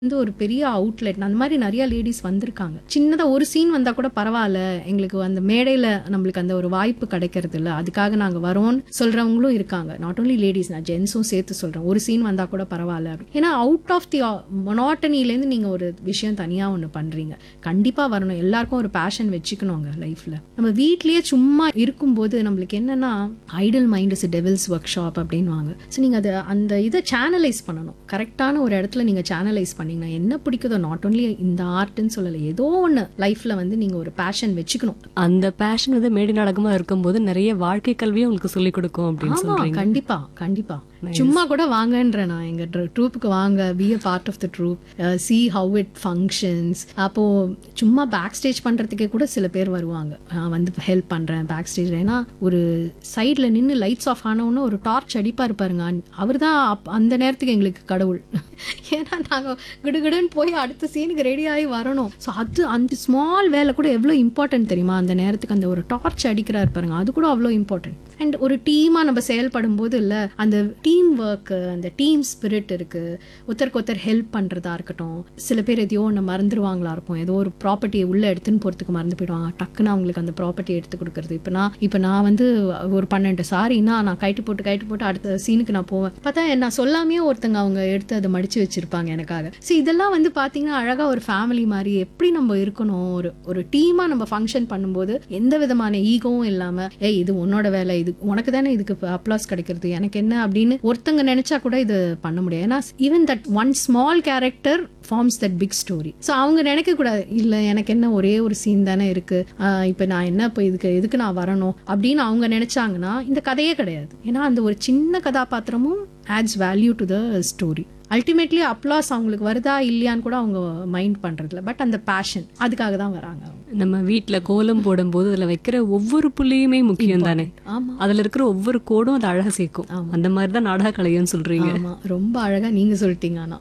வந்து ஒரு பெரிய அவுட்லெட் அந்த மாதிரி நிறைய லேடிஸ் வந்திருக்காங்க சின்னதா ஒரு சீன் வந்தா கூட பரவாயில்ல எங்களுக்கு அந்த மேடையில நம்மளுக்கு அந்த ஒரு வாய்ப்பு கிடைக்கிறது இல்ல அதுக்காக நாங்க வரோம்னு சொல்றவங்களும் இருக்காங்க நாட் only லேடிஸ் நான் ஜென்ஸும் சேர்த்து சொல்றேன் ஒரு சீன் வந்தா கூட பரவாயில்ல அப்படி ஏன்னா அவுட் ஆஃப் தி மொனாட்டனிலேருந்து நீங்க ஒரு விஷயம் தனியா ஒண்ணு பண்றீங்க கண்டிப்பா வரணும் எல்லாருக்கும் ஒரு பேஷன் வச்சுக்கணுங்க லைஃப்ல நம்ம வீட்லயே சும்மா இருக்கும்போது நம்மளுக்கு என்னன்னா idle mind is devil's workshop அப்படின்வாங்க ஸோ நீங்க அதை அந்த இதை சேனலைஸ் பண்ணணும் கரெக்டான ஒரு இடத்துல நீங்க சேனலைஸ் பண்ணீங்கன்னா என்ன பிடிக்குதோ நாட் only இந்த ஆர்ட்னு சொல்லலை ஏதோ ஒன்று லைஃப்ல வந்து நீங்க ஒரு பேஷன் வச்சுக்கணும் அந்த பேஷன் வந்து மேடை நாடகமா இருக்கும்போது நிறைய வாழ்க்கை கல்வியும் உங்களுக்கு சொல்லிக் கொடுக்கும் அப்படின்னு ஆமா சொல்றீங்க கண்டிப்பா கண்டிப்பா சும்மா கூட வாங்கன்ற நான் எங்க ட்ரூப்புக்கு வாங்க be a part of the troupe see how it functions அப்போ சும்மா பேக் ஸ்டேஜ் பண்றதுக்கே கூட சில பேர் வருவாங்க நான் வந்து ஹெல்ப் பண்றேன் பேக் ஸ்டேஜ் ஏன்னா ஒரு சைட்ல நின்று லைட்ஸ் ஆஃப் ஆனவுன்னு ஒரு டார்ச் அடிப்பாரு பாருங்க அவர் தான் அந்த நேரத்துக்கு எங்களுக்கு கடவுள் ஏன்னா நாங்க கிடுகிடுன்னு போய் அடுத்த சீனுக்கு ரெடி ஆகி வரணும் ஸோ அது அந்த ஸ்மால் வேலை கூட எவ்வளோ இம்பார்ட்டன்ட் தெரியுமா அந்த நேரத்துக்கு அந்த ஒரு டார்ச் அடிக்கிறாரு பாருங்க அது கூட அவ்வளோ இம்பார்ட்டன்ட் அண்ட் ஒரு டீமா நம்ம செயல்படும் போது இல்ல அந்த டீம் ஒர்க் அந்த டீம் ஸ்பிரிட் இருக்கு ஒருத்தருக்கு ஒருத்தர் ஹெல்ப் பண்றதா இருக்கட்டும் சில பேர் எதையோ ஒன்று மறந்துடுவாங்களா இருக்கும் ஏதோ ஒரு ப்ராப்பர்ட்டியை உள்ள எடுத்துன்னு போறதுக்கு மறந்து போயிடுவாங்க டக்குன்னு அவங்களுக்கு அந்த ப்ராப்பர்ட்டி எடுத்து கொடுக்கறது இப்போ நான் இப்போ நான் வந்து ஒரு பன்னெண்டு சாரின்னா நான் கைட்டு போட்டு கைட்டு போட்டு அடுத்த சீனுக்கு நான் போவேன் பார்த்தா நான் சொல்லாமையே ஒருத்தங்க அவங்க எடுத்து அதை மடிச்சு வச்சிருப்பாங்க எனக்காக ஸோ இதெல்லாம் வந்து பார்த்தீங்கன்னா அழகா ஒரு ஃபேமிலி மாதிரி எப்படி நம்ம இருக்கணும் ஒரு ஒரு டீமா நம்ம ஃபங்க்ஷன் பண்ணும்போது எந்த விதமான ஈகோவும் இல்லாம ஏய் இது உன்னோட வேலை இது உனக்கு தானே இதுக்கு அப்ளாஸ் கிடைக்கிறது எனக்கு என்ன அப்படின்னு ஒருத்தங்க நினைச்சா கூட இது பண்ண முடியாது ஏன்னா even that one small character forms that big story so அவங்க நினைக்க கூடாது இல்ல எனக்கு என்ன ஒரே ஒரு சீன் தானே இருக்கு ஆஹ் இப்ப நான் என்ன இப்போ இதுக்கு எதுக்கு நான் வரணும் அப்படின்னு அவங்க நினைச்சாங்கன்னா இந்த கதையே கிடையாது ஏன்னா அந்த ஒரு சின்ன கதாபாத்திரமும் adds value to the story ultimately applause அவங்களுக்கு வருதா இல்லையான்னு கூட அவங்க மைண்ட் பண்றதில்ல பட் அந்த பேஷன் அதுக்காக தான் வராங்க அவங்க நம்ம வீட்ல கோலம் போடும்போது அதுல வைக்கிற ஒவ்வொரு புள்ளியுமே முக்கியம் தானே ஆமா அதுல இருக்கிற ஒவ்வொரு கோடும் அது அழகா சேர்க்கும் அந்த மாதிரி தான் நாடக கலையும் சொல்றீங்க ஆமா ரொம்ப அழகா நீங்க சொல்லிட்டீங்க ஆனா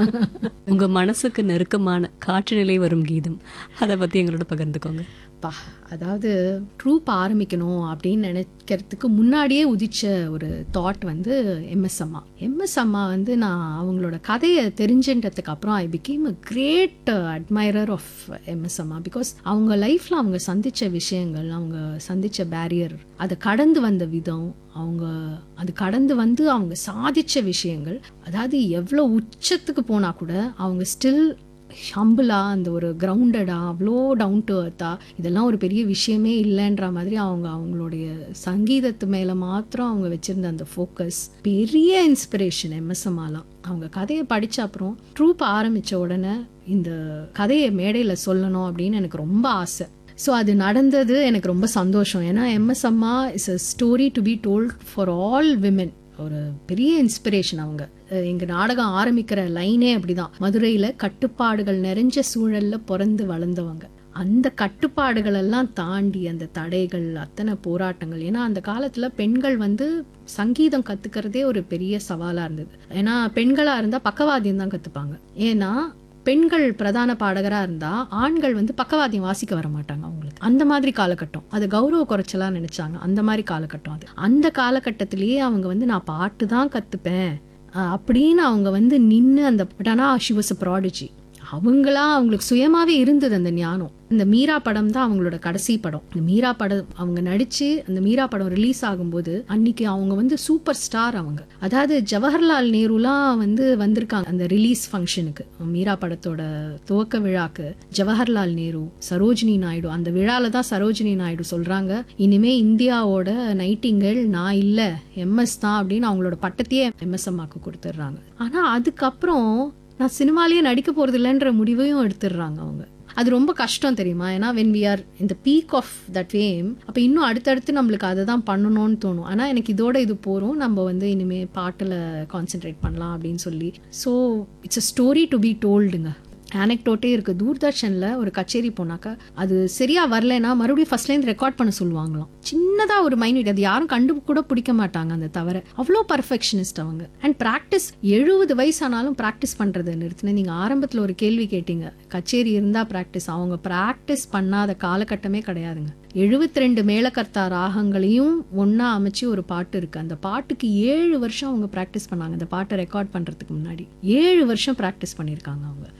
உங்க மனசுக்கு நெருக்கமான காற்று நிலை வரும் கீதம் அதை பத்தி எங்களோட பகிர்ந்துக்கோங்க பா அதாவது ட்ரூப் ஆரம்பிக்கணும் அப்படின்னு நினைக்கிறதுக்கு முன்னாடியே உதிச்ச ஒரு தாட் வந்து எம்எஸ் அம்மா எம்எஸ் அம்மா வந்து நான் அவங்களோட கதையை தெரிஞ்சுன்றதுக்கு அப்புறம் I became a great admirer of MS அம்மா பிகாஸ் அவங்க லைஃப்ல அவங்க சந்திச்ச விஷயங்கள் அவங்க சந்திச்ச பேரியர் அதை கடந்து வந்த விதம் அவங்க அது கடந்து வந்து அவங்க சாதிச்ச விஷயங்கள் அதாவது எவ்வளோ உச்சத்துக்கு போனா கூட அவங்க ஸ்டில் ஹம்பிளா அந்த ஒரு கிரவுண்டடா அவ்வளோ டவுன் டு அர்த்தா இதெல்லாம் ஒரு பெரிய விஷயமே இல்லைன்ற மாதிரி அவங்க அவங்களுடைய சங்கீதத்து மேல மாத்திரம் அவங்க வச்சிருந்த அந்த ஃபோக்கஸ் பெரிய இன்ஸ்பிரேஷன் எம்எஸ்எம்மாலாம் அவங்க கதையை படிச்ச அப்புறம் ட்ரூப் ஆரம்பிச்ச உடனே இந்த கதையை மேடையில சொல்லணும் அப்படின்னு எனக்கு ரொம்ப ஆசை ஸோ அது நடந்தது எனக்கு ரொம்ப சந்தோஷம் ஏன்னா எம்எஸ் அம்மா is a story to be told for all women ஒரு பெரிய இன்ஸ்பிரேஷன் அவங்க அஹ் எங்க நாடகம் ஆரம்பிக்கிற லைனே அப்படிதான் மதுரையில கட்டுப்பாடுகள் நிறைஞ்ச சூழல்ல பிறந்து வளர்ந்தவங்க அந்த கட்டுப்பாடுகள் எல்லாம் தாண்டி அந்த தடைகள் அத்தனை போராட்டங்கள் ஏன்னா அந்த காலத்துல பெண்கள் வந்து சங்கீதம் கத்துக்கிறதே ஒரு பெரிய சவாலா இருந்தது ஏன்னா பெண்களா இருந்தா பக்கவாத்தியம் தான் கத்துப்பாங்க ஏன்னா பெண்கள் பிரதான பாடகரா இருந்தா ஆண்கள் வந்து பக்கவாத்தியம் வாசிக்க வர மாட்டாங்க அவங்களுக்கு அந்த மாதிரி காலகட்டம் அது கௌரவ குறைச்சலா நினைச்சாங்க அந்த மாதிரி காலகட்டம் அது அந்த காலகட்டத்திலேயே அவங்க வந்து நான் பாட்டு தான் கத்துப்பேன் அஹ் அப்படின்னு அவங்க வந்து நின்று அந்த பட் ஆனா ஷி வாஸ் அ ப்ராடிஜி அவங்களா அவங்களுக்கு சுயமாவே இருந்தது அந்த ஞானம் இந்த மீரா படம் தான் அவங்களோட கடைசி படம் இந்த மீரா படம் அவங்க நடிச்சு அந்த மீரா படம் ரிலீஸ் ஆகும்போது அன்னைக்கு அவங்க வந்து சூப்பர் ஸ்டார் அவங்க அதாவது ஜவஹர்லால் நேருலாம் வந்து வந்திருக்காங்க அந்த ரிலீஸ் ஃபங்க்ஷனுக்கு மீரா படத்தோட துவக்க விழாக்கு ஜவஹர்லால் நேரு சரோஜினி நாயுடு அந்த விழால தான் சரோஜினி நாயுடு சொல்றாங்க இனிமே இந்தியாவோட நைட்டிங்கல் நான் இல்ல எம்எஸ் தான் அப்படின்னு அவங்களோட பட்டத்தையே எம்எஸ் அம்மாக்கு கொடுத்துட்றாங்க ஆனா அதுக்கப்புறம் நான் சினிமாலேயே நடிக்க போறது இல்லைன்ற முடிவையும் எடுத்துடுறாங்க அவங்க அது ரொம்ப கஷ்டம் தெரியுமா ஏன்னா வென் வி ஆர் இந்த பீக் ஆஃப் தட் ஃபேம் அப்போ இன்னும் அடுத்தடுத்து நம்மளுக்கு அதை தான் பண்ணணும்னு தோணும் ஆனால் எனக்கு இதோட இது போகிறோம் நம்ம வந்து இனிமே பாட்டில் கான்சென்ட்ரேட் பண்ணலாம் அப்படின்னு சொல்லி so it's a story to be டோல்டுங்க ஆனெக்டோட்டே இருக்கு தூர்தர்ஷன்ல ஒரு கச்சேரி போனாக்கா அது சரியா வரலைன்னா மறுபடியும் ஃபர்ஸ்ட்லேருந்து ரெக்கார்ட் பண்ண சொல்லுவாங்களாம் சின்னதா ஒரு மைனிட் அது யாரும் கண்டு கூட பிடிக்க மாட்டாங்க அந்த தவிர அவ்வளோ பர்ஃபெக்ஷனிஸ்ட் அவங்க அண்ட் ப்ராக்டிஸ் எழுபது வயசானாலும் ப்ராக்டிஸ் பண்றதை நிறுத்தின நீங்க ஆரம்பத்துல ஒரு கேள்வி கேட்டீங்க கச்சேரி இருந்தா ப்ராக்டிஸ் அவங்க ப்ராக்டிஸ் பண்ணாத காலகட்டமே கிடையாதுங்க எழுபத்தி ரெண்டு மேலக்கர்த்தா ராகங்களையும் ஒண்ணா அமைச்சு ஒரு பாட்டு இருக்கு அந்த பாட்டுக்கு ஏழு வருஷம் அவங்க ப்ராக்டிஸ் பண்ணாங்க அந்த பாட்டை ரெக்கார்ட் பண்றதுக்கு முன்னாடி ஏழு வருஷம் ப்ராக்டிஸ் பண்ணியிருக்காங்க அவங்க